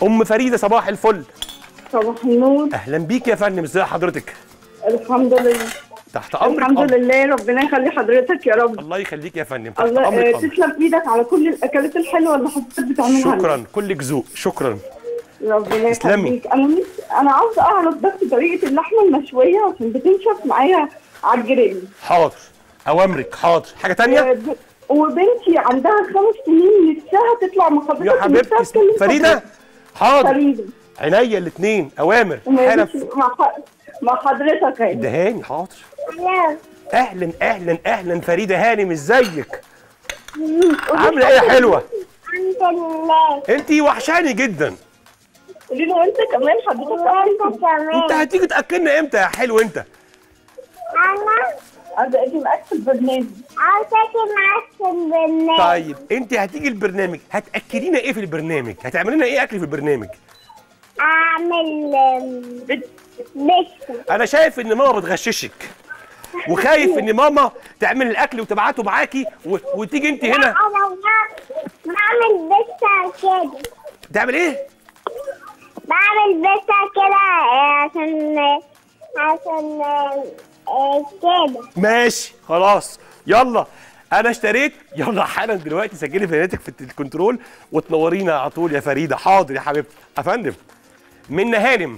ام فريده صباح الفل صباح النور اهلا بيك يا فندم ازي حضرتك الحمد لله تحت امرك الحمد أمر. لله ربنا يخلي حضرتك يا رب الله يخليك يا فندم تحت الله امرك آه، أمر. تسلم ايدك على كل الاكلات الحلوه اللي حضرتك بتعملها شكرا كلك ذوق شكرا ربنا تسلمي. يخليك انا نفسي انا عاوزه اعرف بس طريقه اللحمه المشويه عشان بتنشف معايا على الجريل حاضر اوامرك حاضر حاجه تانية وب- وبنتي عندها خمس سنين نفسها تطلع من حضرتك يا حبيبتي نفسها تكلم فريده حضرتك. حاضر فريده عينيا الاثنين اوامر حالا ماشي، مع ح- مع حضرتك اهي دهاني حاضر اهلا اهلا اهلا فريده هانم ازيك عامله ايه يا حلوه الحمد لله انت وحشاني جدا قولي له انت كمان حضرتك وانت كمان انت هتيجي تاكلنا امتى يا حلو انت انا عايزه اجي معاك في البرنامج عاوزة اجي معاك في البرنامج طيب انت هتيجي البرنامج هتاكلينا ايه في البرنامج هتعملي لنا ايه اكل في البرنامج اعمل آم، بيتزا انا شايف ان ماما بتغششك وخايف ان ماما تعمل الاكل وتبعته معاكي و... وتيجي انت هنا انا بع- بعمل بيتزا كده تعمل ايه بعمل بيتزا كده آه، عشان عشان آه، آه، كده ماشي خلاص يلا انا اشتريت يلا حالا دلوقتي سجلي بياناتك في الكنترول وتنورينا على طول يا فريده حاضر يا حبيبتي يا فندم منى هانم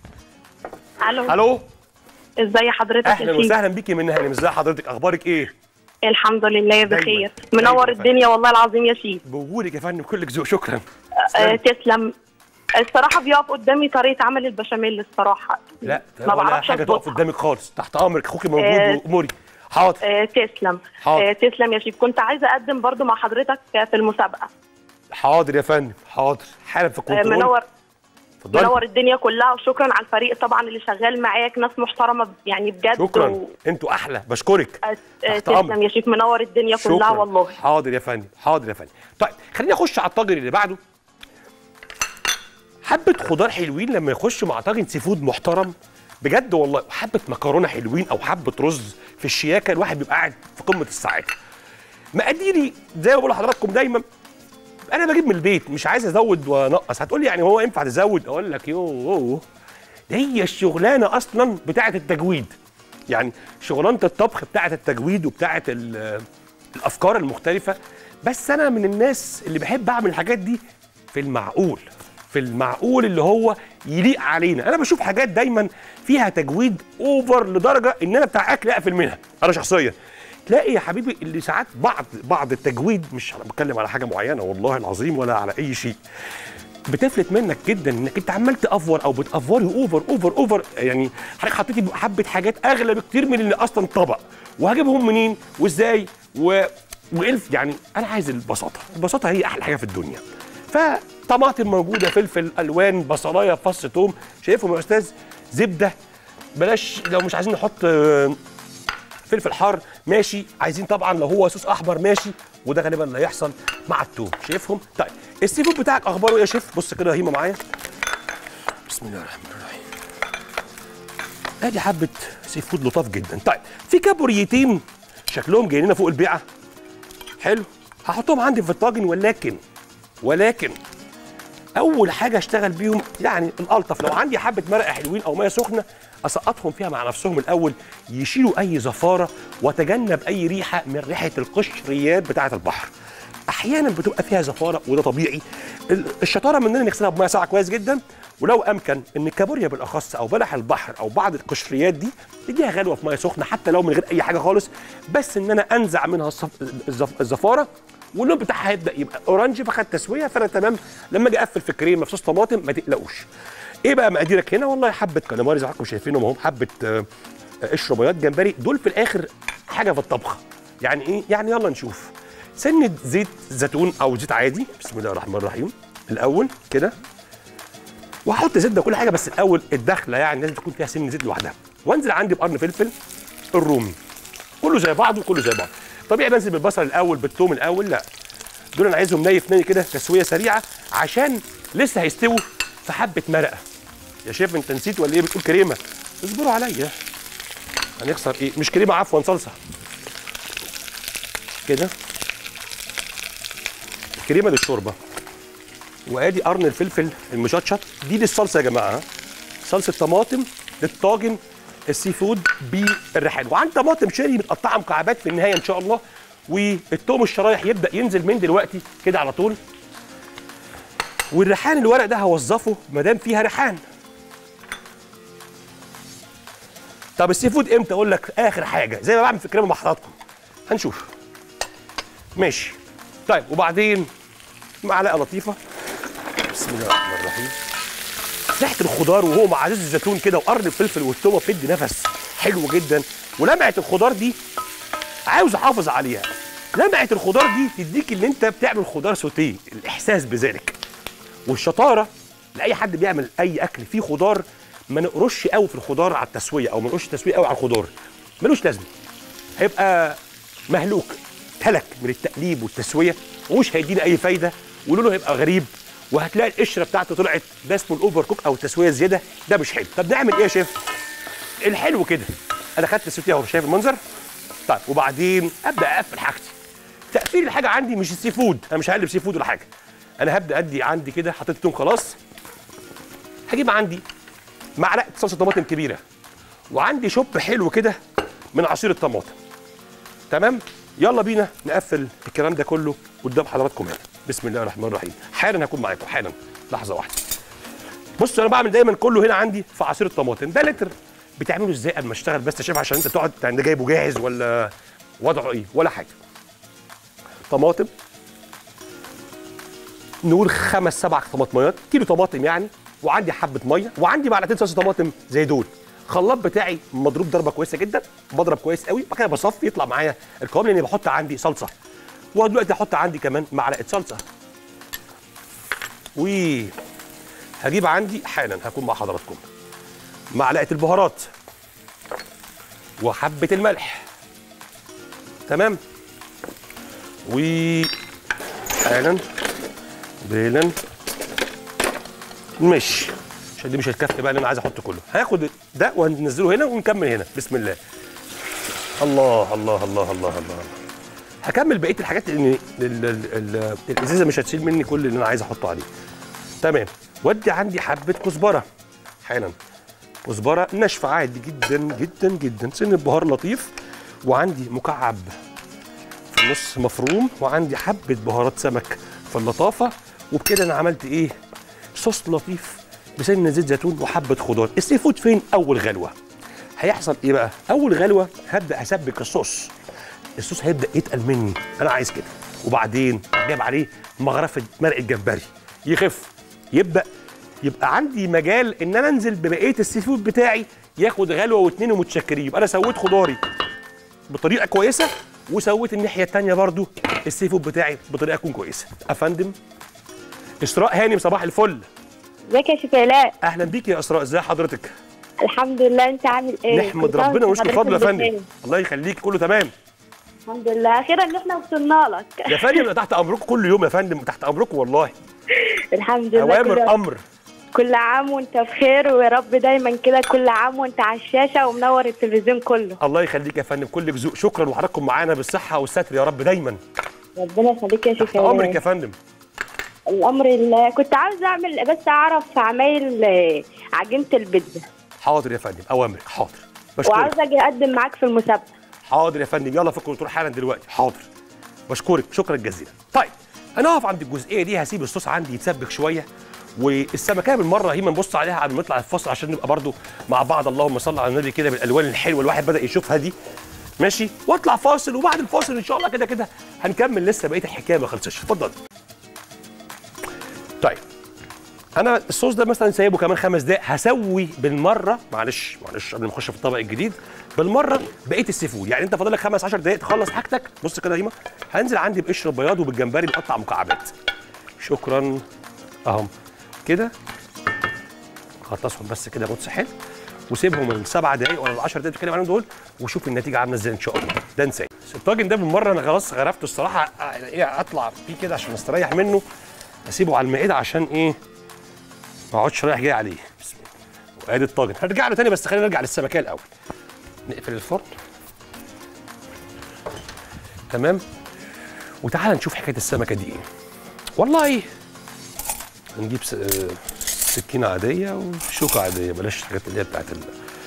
الو الو ازي حضرتك يا اهلا شيخ وسهلا بيكي منى هانم ازي حضرتك اخبارك ايه الحمد لله دايماً. بخير دايماً منور يا فندم. الدنيا والله العظيم يا شيخ بوجودك يا فندم كلك ذوق شكرا آه تسلم الصراحه بيقف قدامي طريقه عمل البشاميل الصراحه لا ما ولا بعرفش حاجه تقف اظبطها قدامك خالص تحت امرك اخوكي موجود آه. واموري حاضر آه تسلم حاضر. آه تسلم يا شيخ كنت عايزه اقدم برضو مع حضرتك في المسابقه حاضر يا فندم حاضر حالا في آه الكنترول منور اتفضلي. منور الدنيا كلها وشكرا على الفريق طبعا اللي شغال معاك ناس محترمه يعني بجد شكرا و... انتوا احلى بشكرك آه آه تحت أمرك. تسلم يا شيخ منور الدنيا كلها شكرا والله حاضر يا فندم حاضر يا فندم طيب خليني اخش على الطاجن اللي بعده حبه خضار حلوين لما يخش مع طاجن سي فود محترم بجد والله وحبه مكرونه حلوين او حبه رز في الشياكه الواحد بيبقى قاعد في قمه السعاده مقاديري زي ما بقول لحضراتكم دايما انا بجيب من البيت مش عايز ازود وانقص هتقول لي يعني هو ينفع تزود اقول لك يوه ده هي الشغلانه اصلا بتاعه التجويد يعني شغلانه الطبخ بتاعه التجويد وبتاعه ال- الافكار المختلفه بس انا من الناس اللي بحب اعمل الحاجات دي في المعقول في المعقول اللي هو يليق علينا انا بشوف حاجات دايما فيها تجويد اوفر لدرجه ان انا بتاع اكل اقفل منها انا شخصيا تلاقي يا حبيبي اللي ساعات بعض بعض التجويد مش انا بتكلم على حاجه معينه والله العظيم ولا على اي شيء بتفلت منك جدا انك انت عمال تافور او بتافوري اوفر اوفر اوفر يعني حضرتك حطيتي حبه حاجات اغلى بكتير من اللي اصلا طبق وهجيبهم منين وازاي و والف يعني انا عايز البساطه البساطه هي احلى حاجه في الدنيا فطماطم موجوده فلفل الوان بصلايه فص توم شايفهم يا استاذ زبده بلاش لو مش عايزين نحط آه، فلفل حار ماشي عايزين طبعا لو هو صوص احمر ماشي وده غالبا اللي هيحصل مع التوم شايفهم طيب السي فود بتاعك اخباره ايه يا شيف بص كده يا هيما معايا بسم الله الرحمن الرحيم ادي حبه سي فود لطاف جدا طيب في كابوريتين شكلهم جايين لنا فوق البيعه حلو هحطهم عندي في الطاجن ولكن ولكن اول حاجه اشتغل بيهم يعني الالطف لو عندي حبه مرقه حلوين او ميه سخنه اسقطهم فيها مع نفسهم الاول يشيلوا اي زفاره واتجنب اي ريحه من ريحه القشريات بتاعه البحر احيانا بتبقى فيها زفاره وده طبيعي ال- الشطاره مننا نغسلها بميه ساقعه كويس جدا ولو امكن ان الكابوريا بالاخص او بلح البحر او بعض القشريات دي تديها غلوه في ميه سخنه حتى لو من غير اي حاجه خالص بس ان انا انزع منها الصف- الزف- الزفاره واللون بتاعها هيبدا يبقى اورنج فخد تسويه فانا تمام لما اجي اقفل في كريمه في صوص طماطم ما تقلقوش ايه بقى مقاديرك هنا والله حبه كاليماري زي ما حضراتكم شايفينهم اهم حبه آه، آه، قشر بياض جمبري دول في الاخر حاجه في الطبخ يعني ايه يعني يلا نشوف سنه زيت زيتون او زيت عادي بسم الله الرحمن الرحيم الاول كده وهحط زبده وكل حاجه بس الاول الدخله يعني لازم تكون فيها سن زيت لوحدها وانزل عندي بقرن فلفل الرومي كله زي بعضه كله زي بعض طبيعي بنزل بالبصل الاول بالثوم الاول لا دول انا عايزهم ني في ني كده تسويه سريعه عشان لسه هيستووا في حبه مرقه يا شيف انت نسيت ولا ايه بتقول كريمه اصبروا عليا هنخسر ايه مش كريمه عفوا صلصه كده كريمه للشوربه وادي قرن الفلفل المشطشط دي للصلصه يا جماعه ها؟ صلصه طماطم للطاجن السي فود بالريحان وعندي طماطم شيري متقطعه مكعبات في النهايه ان شاء الله والثوم الشرايح يبدا ينزل من دلوقتي كده على طول والريحان الورق ده هوظفه ما دام فيها ريحان طب السي فود امتى اقول لك اخر حاجه زي ما بعمل في الكريمه مع حضراتكم هنشوف ماشي طيب وبعدين معلقه لطيفه بسم الله الرحمن الرحيم ريحه الخضار وهو مع زيت الزيتون كده وقرن الفلفل والتومه بتدي نفس حلو جدا ولمعه الخضار دي عاوز احافظ عليها لمعه الخضار دي تديك اللي انت بتعمل خضار سوتيه الاحساس بذلك والشطاره لاي حد بيعمل اي اكل فيه خضار ما نقرش قوي في الخضار على التسويه او ما نقرش التسويه قوي على الخضار ملوش لازمه هيبقى مهلوك تلك من التقليب والتسويه ومش هيدينا اي فايده ولونه هيبقى غريب وهتلاقي القشره بتاعته طلعت ده اسمه الاوفر كوك او التسويه الزياده ده مش حلو طب نعمل ايه يا شيف الحلو كده انا خدت السوتيه اهو شايف المنظر طيب وبعدين ابدا اقفل حاجتي تقفيل الحاجه عندي مش السي فود انا مش هقلب سي فود ولا حاجه انا هبدا ادي عندي كده حطيت توم خلاص هجيب عندي معلقه صلصه طماطم كبيره وعندي شوب حلو كده من عصير الطماطم تمام يلا بينا نقفل الكلام ده كله قدام حضراتكم هنا بسم الله الرحمن الرحيم حالا هكون معاكم حالا لحظه واحده بص انا بعمل دايما كله هنا عندي في عصير الطماطم ده لتر بتعمله ازاي قبل ما اشتغل بس شايف عشان انت تقعد انت جايبه جاهز ولا وضعه ايه ولا حاجه طماطم نقول خمس سبع طماطميات كيلو طماطم يعني وعندي حبه ميه وعندي معلقتين صلصه طماطم زي دول خلاط بتاعي مضروب ضربه كويسه جدا بضرب كويس قوي بعد كده بصفي يطلع معايا القوام لاني بحط عندي صلصه ودلوقتي احط عندي كمان معلقه صلصه و هجيب عندي حالا هكون مع حضراتكم معلقه البهارات وحبه الملح تمام و حالا بيلا ماشي عشان دي مش هتكفي بقى اللي انا عايز احط كله هاخد ده وهننزله هنا ونكمل هنا بسم الله الله الله الله الله الله هكمل بقيه الحاجات لان ال- ال- ال- الازازه مش هتشيل مني كل اللي انا عايز احطه عليه تمام ودي عندي حبه كزبره حالا كزبره ناشفه عادي جدا جدا جدا سن البهار لطيف وعندي مكعب في النص مفروم وعندي حبه بهارات سمك في اللطافه وبكده انا عملت ايه صوص لطيف بسن زيت زيتون وحبه خضار السي فود فين اول غلوه هيحصل ايه بقى اول غلوه هبدا اسبك الصوص الصوص هيبدا يتقل مني انا عايز كده وبعدين جايب عليه مغرفه مرق الجمبري يخف يبدا يبقى عندي مجال ان انا انزل ببقيه السي فود بتاعي ياخد غلوه واتنين ومتشكرين يبقى انا سويت خضاري بطريقه كويسه وسويت الناحيه الثانيه برضو السي فود بتاعي بطريقه تكون كويسه افندم اسراء هانم صباح الفل ازيك يا شيخ علاء اهلا بيك يا اسراء ازي حضرتك الحمد لله انت عامل ايه نحمد كل سنة ربنا ونشكر وحضرتك فضله يا فندم بخير. الله يخليك كله تمام الحمد لله اخيرا ان احنا وصلنا لك يا فندم أنا تحت امركم كل يوم يا فندم تحت امركم والله الحمد لله اوامر كل, امر كل عام وانت بخير ويا رب دايما كده كل عام وانت على الشاشه ومنور التلفزيون كله الله يخليك يا فندم كل ذوق شكرا وحضراتكم معانا بالصحه والستر يا رب دايما ربنا يخليك يا شيخ تحت امرك علاء يا فندم الامر لله كنت عاوز اعمل بس اعرف عمايل آه، عجينه البيتزا حاضر يا فندم اوامرك حاضر بشكرك وعاوز اجي اقدم معاك في المسابقه حاضر يا فندم يلا فكر وتروح حالا دلوقتي حاضر بشكرك شكرا جزيلا طيب انا هقف عند الجزئيه دي هسيب الصوص عندي يتسبك شويه والسمكيه بالمره هي نبص عليها قبل ما نطلع الفصل عشان نبقى برضو مع بعض اللهم صل على النبي كده بالالوان الحلوه الواحد بدا يشوفها دي ماشي واطلع فاصل وبعد الفاصل ان شاء الله كده كده هنكمل لسه بقيه الحكايه ما خلصتش اتفضل طيب انا الصوص ده مثلا سايبه كمان خمس دقايق هسوي بالمره معلش معلش قبل ما نخش في الطبق الجديد بالمره بقيه السي فود يعني انت فاضل لك خمس 10 دقايق تخلص حاجتك بص كده يا هيما هنزل عندي بقشر بياض وبالجمبري مقطع مكعبات شكرا اهم كده خلصهم بس كده بص حلو وسيبهم السبع دقايق ولا العشر دقايق بتتكلم عليهم دول وشوف النتيجه عامله ازاي ان شاء الله ده نسيت الطاجن ده بالمره انا خلاص غرفته الصراحه يعني ايه اطلع فيه كده عشان استريح منه اسيبه على المائده عشان ايه ما اقعدش رايح جاي عليه بسم الله وادي الطاجن هرجع له تاني بس خلينا نرجع للسمكيه الاول نقفل الفرن تمام وتعالى نشوف حكايه السمكه دي ايه والله نجيب س- آه، سكينه عاديه وشوكه عاديه بلاش الحاجات اللي هي بتاعت ال-